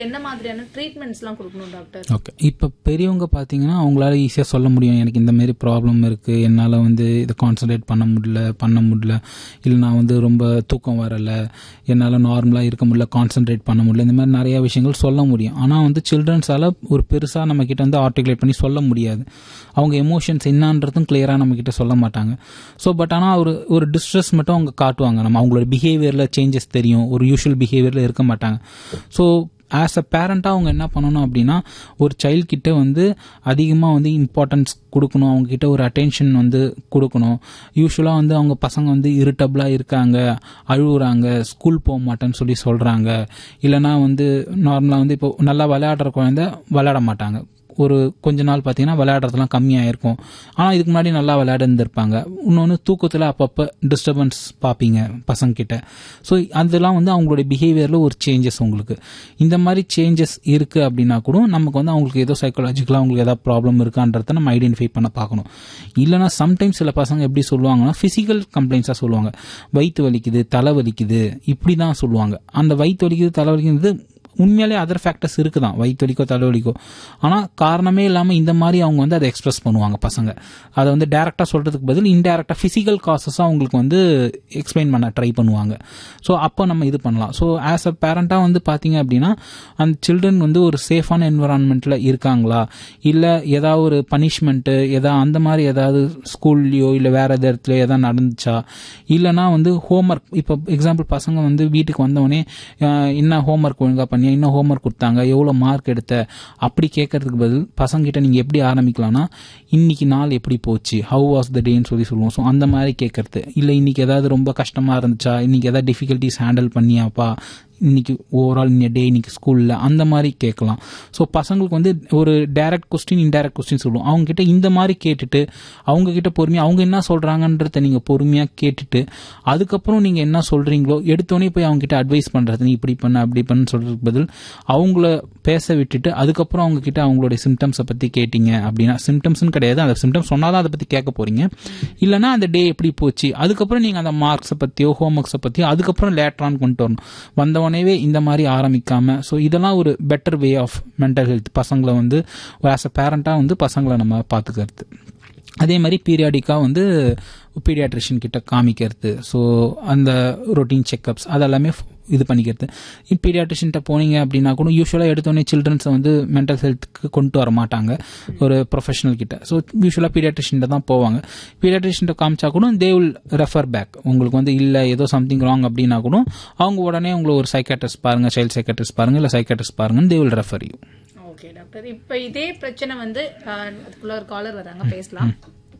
என்ன மாதிரியான ட்ரீட்மெண்ட்ஸ்லாம் கொடுக்கணும் டாக்டர் ஓகே இப்போ பெரியவங்க பார்த்தீங்கன்னா அவங்களால ஈஸியாக சொல்ல முடியும் எனக்கு இந்த மாதிரி ப்ராப்ளம் இருக்குது என்னால் வந்து இதை கான்சன்ட்ரேட் பண்ண முடியல பண்ண முடியல இல்லை நான் வந்து ரொம்ப தூக்கம் வரலை என்னால் நார்மலாக இருக்க முடியல கான்சன்ட்ரேட் பண்ண முடியல இந்த மாதிரி நிறைய விஷயங்கள் சொல்ல முடியும் ஆனால் வந்து சில்ட்ரன்ஸால் ஒரு பெருசாக நம்ம கிட்ட வந்து ஆர்டிகுலேட் பண்ணி சொல்ல முடியாது அவங்க எமோஷன்ஸ் என்னன்றதும் கிளியராக நம்ம கிட்ட சொல்ல மாட்டாங்க ஸோ பட் ஆனால் ஒரு ஒரு டிஸ்ட்ரெஸ் மட்டும் அவங்க காட்டுவாங்க நம்ம அவங்களோட பிஹேவியரில் சேஞ்சஸ் தெரியும் ஒரு யூஷுவல் பிஹேவியரில் இருக்க மாட்டாங்க ஸோ ஆஸ் அ பேரண்ட்டாக அவங்க என்ன பண்ணணும் அப்படின்னா ஒரு சைல்ட் கிட்ட வந்து அதிகமாக வந்து இம்பார்ட்டன்ஸ் கொடுக்கணும் அவங்க கிட்ட ஒரு அட்டென்ஷன் வந்து கொடுக்கணும் யூஸ்வலாக வந்து அவங்க பசங்க வந்து இரிட்டபிளாக இருக்காங்க அழுகுறாங்க ஸ்கூல் போக மாட்டேன்னு சொல்லி சொல்கிறாங்க இல்லைனா வந்து நார்மலாக வந்து இப்போ நல்லா விளையாடுற குழந்தை விளையாட மாட்டாங்க ஒரு கொஞ்ச நாள் பார்த்தீங்கன்னா விளையாடுறதுலாம் கம்மியாக இருக்கும் ஆனால் இதுக்கு முன்னாடி நல்லா விளையாட இருந்திருப்பாங்க இன்னொன்று தூக்கத்தில் அப்பப்போ டிஸ்டர்பன்ஸ் பார்ப்பீங்க பசங்க கிட்ட ஸோ அதெல்லாம் வந்து அவங்களுடைய பிஹேவியரில் ஒரு சேஞ்சஸ் உங்களுக்கு இந்த மாதிரி சேஞ்சஸ் இருக்குது அப்படின்னா கூட நமக்கு வந்து அவங்களுக்கு ஏதோ சைக்காலஜிக்கலாக அவங்களுக்கு ஏதாவது ப்ராப்ளம் இருக்கான்றத நம்ம ஐடென்டிஃபை பண்ண பார்க்கணும் இல்லைனா சம்டைம்ஸ் சில பசங்க எப்படி சொல்லுவாங்கன்னா ஃபிசிக்கல் கம்ப்ளைண்ட்ஸாக சொல்லுவாங்க வயிற்று வலிக்குது தலை வலிக்குது இப்படி தான் சொல்லுவாங்க அந்த வயிற்று வலிக்குது தலை வலிக்குது உண்மையாலே அதர் ஃபேக்டர்ஸ் இருக்குதான் வயிற்று வலிக்கோ தலைவலிக்கோ ஆனால் காரணமே இல்லாமல் இந்த மாதிரி அவங்க வந்து அதை எக்ஸ்பிரஸ் பண்ணுவாங்க பசங்க அதை வந்து டேரெக்டாக சொல்கிறதுக்கு பதில் இன்டேரக்டாக ஃபிசிக்கல் காசஸாக அவங்களுக்கு வந்து எக்ஸ்பிளைன் பண்ண ட்ரை பண்ணுவாங்க ஸோ அப்போ நம்ம இது பண்ணலாம் ஸோ ஆஸ் அ பேரண்ட்டாக வந்து பார்த்தீங்க அப்படின்னா அந்த சில்ட்ரன் வந்து ஒரு சேஃபான என்வரான்மெண்ட்டில் இருக்காங்களா இல்லை ஏதாவது ஒரு பனிஷ்மெண்ட்டு எதா அந்த மாதிரி ஏதாவது ஸ்கூல்லையோ இல்லை வேறு எதாவது இடத்துல எதாவது நடந்துச்சா இல்லைனா வந்து ஹோம்ஒர்க் இப்போ எக்ஸாம்பிள் பசங்க வந்து வீட்டுக்கு வந்தவொடனே என்ன ஹோம்ஒர்க் ஒழுங்காக பண்ணி இன்னும் ஹோம்ஒர்க் கொடுத்தாங்க எவ்வளோ மார்க் எடுத்த அப்படி கேட்கறதுக்கு பதில் பசங்கிட்ட நீங்கள் எப்படி ஆரம்பிக்கலாம்னா இன்னைக்கு நாள் எப்படி போச்சு ஹவு வாஸ் த டேன்னு சொல்லி சொல்லுவோம் ஸோ அந்த மாதிரி கேட்கறது இல்லை இன்னைக்கு ஏதாவது ரொம்ப கஷ்டமாக இருந்துச்சா இன்னைக்கு ஏதாவது டிஃபிகல்ட்டிஸ் ஹேண்டில் பண்ணியாப்பா இன்னைக்கு ஓவரால் இந்த டே இன்னைக்கு ஸ்கூலில் அந்த மாதிரி கேட்கலாம் ஸோ பசங்களுக்கு வந்து ஒரு டைரக்ட் கொஸ்டின் இன்டைரக்ட் கொஸ்டின் சொல்லுவோம் அவங்க கிட்ட இந்த மாதிரி கேட்டுட்டு அவங்க கிட்ட பொறுமையாக அவங்க என்ன சொல்கிறாங்கன்றத நீங்கள் பொறுமையாக கேட்டுட்டு அதுக்கப்புறம் நீங்கள் என்ன சொல்கிறீங்களோ எடுத்தோடனே போய் அவங்க கிட்ட அட்வைஸ் பண்ணுறது நீ இப்படி பண்ண அப்படி பண்ணு சொல்கிறதுக்கு பதில் அவங்கள பேச விட்டுட்டு அதுக்கப்புறம் அவங்க கிட்ட அவங்களுடைய சிம்டம்ஸை பற்றி கேட்டீங்க அப்படின்னா சிம்டம்ஸ்னு கிடையாது அந்த சிம்டம்ஸ் சொன்னால் தான் அதை பற்றி கேட்க போகிறீங்க இல்லைனா அந்த டே எப்படி போச்சு அதுக்கப்புறம் நீங்கள் அந்த மார்க்ஸை பற்றியோ ஹோம் ஒர்க்ஸை பற்றியோ அதுக்கப்புறம் லேட்டரான் கொண்டு வரணும் வந்தவொடனே உடனேவே இந்த மாதிரி ஆரம்பிக்காம ஸோ இதெல்லாம் ஒரு better way of mental health பசங்களை வந்து ஆஸ் அ பேரண்டாக வந்து பசங்களை நம்ம பார்த்துக்கிறது அதே மாதிரி பீரியாடிக்காக வந்து பீடியாட்ரிஷியன் கிட்ட காமிக்கிறது ஸோ அந்த ரொட்டீன் செக்கப்ஸ் அதெல்லாமே இது பண்ணிக்கிறது பீடியாட்ரிஷியன்ட்ட போனீங்க அப்படின்னா கூட யூஸ்வலாக எடுத்தோடனே சில்ட்ரன்ஸை வந்து மென்டல் ஹெல்த்துக்கு கொண்டு வர மாட்டாங்க ஒரு ப்ரொஃபஷனல் கிட்ட ஸோ யூஸ்வலாக பீடியாட்ரிஷியன்ட்ட தான் போவாங்க பீடியாட்ரிஷியன்ட்ட காமிச்சா கூட தே வில் ரெஃபர் பேக் உங்களுக்கு வந்து இல்லை ஏதோ சம்திங் ராங் அப்படின்னா கூட அவங்க உடனே உங்களை ஒரு சைக்காட்ரிஸ்ட் பாருங்க சைல்ட் சைக்காட்ரிஸ்ட் பாருங்க இல்லை சைக்காட்ரிஸ்ட் பாருங்கன்னு they will refer you okay doctor இப்போ இதே பிரச்சனை வந்து அதுக்குள்ள ஒரு காலர் வராங்க பேசலாம்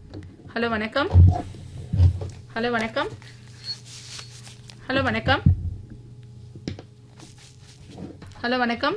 ஹலோ வணக்கம் ஹலோ வணக்கம் ஹலோ வணக்கம் ஹலோ வணக்கம்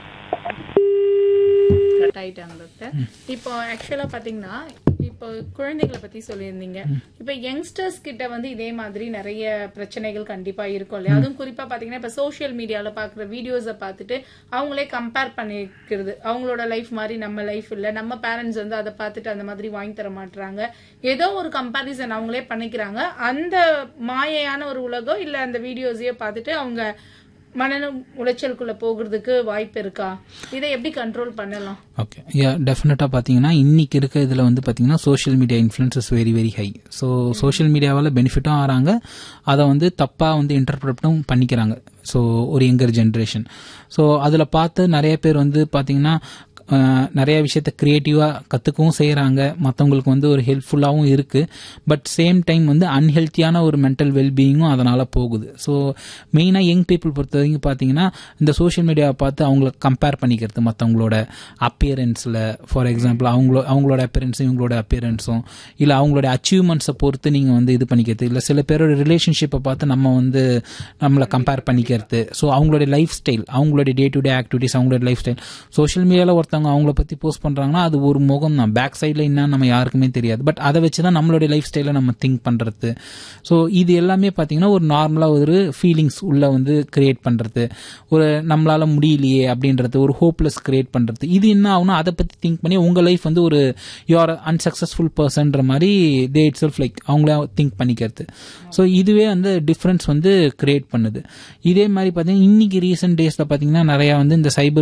கட் ஆயிட்டாங்க டாக்டர் இப்போ ஆக்சுவலா பாத்தீங்கன்னா இப்போ குழந்தைகளை பத்தி சொல்லியிருந்தீங்க இப்போ யங்ஸ்டர்ஸ் கிட்ட வந்து இதே மாதிரி நிறைய பிரச்சனைகள் கண்டிப்பா இருக்கும் இல்லையா அதுவும் குறிப்பா பாத்தீங்கன்னா இப்ப சோசியல் மீடியால பாக்குற வீடியோஸை பார்த்துட்டு அவங்களே கம்பேர் பண்ணிக்கிறது அவங்களோட லைஃப் மாதிரி நம்ம லைஃப் இல்ல நம்ம பேரண்ட்ஸ் வந்து அதை பார்த்துட்டு அந்த மாதிரி வாங்கி தர மாட்டாங்க ஏதோ ஒரு கம்பாரிசன் அவங்களே பண்ணிக்கிறாங்க அந்த மாயையான ஒரு உலகம் இல்ல அந்த வீடியோஸையே பார்த்துட்டு அவங்க மன உளைச்சலுக்குள்ள போகிறதுக்கு வாய்ப்பு இருக்கா இதை எப்படி கண்ட்ரோல் பண்ணலாம் ஓகே யா டெஃபினட்டாக பார்த்தீங்கன்னா இன்னைக்கு இருக்க இதில் வந்து பார்த்தீங்கன்னா social media influence is very very high so social மீடியாவால் பெனிஃபிட்டும் ஆகிறாங்க அதை வந்து தப்பாக வந்து இன்டர்பிரட்டும் பண்ணிக்கிறாங்க ஸோ ஒரு யங்கர் ஜென்ரேஷன் ஸோ அதில் பார்த்து நிறைய பேர் வந்து பார்த்தீங்கன்னா நிறைய விஷயத்த க்ரியேட்டிவாக கற்றுக்கவும் செய்கிறாங்க மற்றவங்களுக்கு வந்து ஒரு ஹெல்ப்ஃபுல்லாகவும் இருக்குது பட் சேம் டைம் வந்து அன்ஹெல்த்தியான ஒரு மென்டல் வெல்பீயிங்கும் அதனால் போகுது ஸோ மெயினாக யங் பீப்புள் பொறுத்த வரைக்கும் பார்த்தீங்கன்னா இந்த சோஷியல் மீடியாவை பார்த்து அவங்கள கம்பேர் பண்ணிக்கிறது மற்றவங்களோட அப்பியரன்ஸில் ஃபார் எக்ஸாம்பிள் அவங்களோ அவங்களோட அப்பியரன்ஸும் இவங்களோட அப்பியரன்ஸும் இல்லை அவங்களோட அச்சீவ்மெண்ட்ஸை பொறுத்து நீங்கள் வந்து இது பண்ணிக்கிறது இல்லை சில பேரோட ரிலேஷன்ஷிப்பை பார்த்து நம்ம வந்து நம்மளை கம்பேர் பண்ணிக்கிறது ஸோ அவங்களுடைய லைஃப் ஸ்டைல் அவங்களுடைய டே டு டே ஆக்டிவிட்டிஸ் அவங்களோட லைஃப் ஸ்டைல் சோஷியல் மீடியாவில் ஒருத்தன் ஒருத்தவங்க அவங்கள பற்றி போஸ்ட் பண்ணுறாங்கன்னா அது ஒரு முகம் தான் பேக் சைடில் என்ன நம்ம யாருக்குமே தெரியாது பட் அதை வச்சு தான் நம்மளுடைய லைஃப் ஸ்டைலை நம்ம திங்க் பண்ணுறது ஸோ இது எல்லாமே பார்த்தீங்கன்னா ஒரு நார்மலாக ஒரு ஃபீலிங்ஸ் உள்ள வந்து கிரியேட் பண்ணுறது ஒரு நம்மளால முடியலையே அப்படின்றது ஒரு ஹோப்லெஸ் கிரியேட் பண்ணுறது இது என்ன ஆகுனா அதை பற்றி திங்க் பண்ணி உங்கள் லைஃப் வந்து ஒரு யூஆர் அன்சக்சஸ்ஃபுல் பர்சன்ற மாதிரி தே இட் செல்ஃப் லைக் அவங்கள திங்க் பண்ணிக்கிறது ஸோ இதுவே வந்து டிஃப்ரென்ஸ் வந்து கிரியேட் பண்ணுது இதே மாதிரி பார்த்தீங்கன்னா இன்னைக்கு ரீசெண்ட் டேஸில் பார்த்தீங்கன்னா நிறையா வந்து இந்த சைபர்